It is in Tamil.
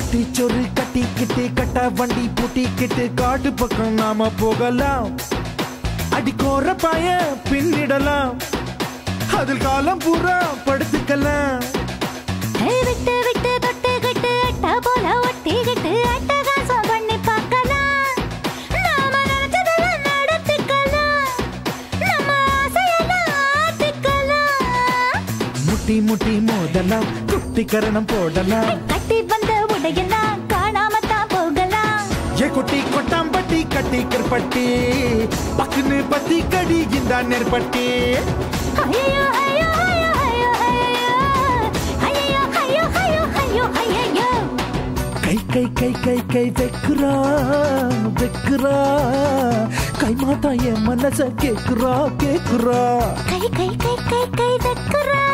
குட்டிச்சோறு கட்டிக்கிட்டு கட்ட வண்டி பூட்டிக்கிட்டு காட்டு பக்கம் நாம போகலாம் அடிக்கோர பாய பின்னிடலாம் அதில் காலம் பூரா படுத்துக்கலாம் கை விட்டு விட்டு தொட்டுக்கிட்டு அட்டை போல ஒட்டிக்கிட்டு அட்டகாசம் பண்ணி பார்க்கலாம் நாம நினைச்சதெல்லாம் நடத்திக்கலாம் நம்ம ஆசையெல்லாம் ஆத்திக்கலாம் முட்டி முட்டி மோதலாம் குட்டி கரணம் போடலாம் கட்டி வந்த உடையெல்லாம் காணாம தான் போகலாம் ஏ குட்டி கொட்டாம்பட்டி கட்டி கற்பட்டி பக்குன்னு பத்தி கடி இந்த நெற்பட்டி ஐயோ ஐயோ ஐயோ ஐயோ ஐயோ ஐயோ ஐயோ ஐயோ ஐயோ ஐயோ கை கை கை கை கை வைக்கிறா வைக்கிறா கை மாத்தா என் மனச கேக்குறா கேக்குறா கை கை கை கை கை வைக்கிறா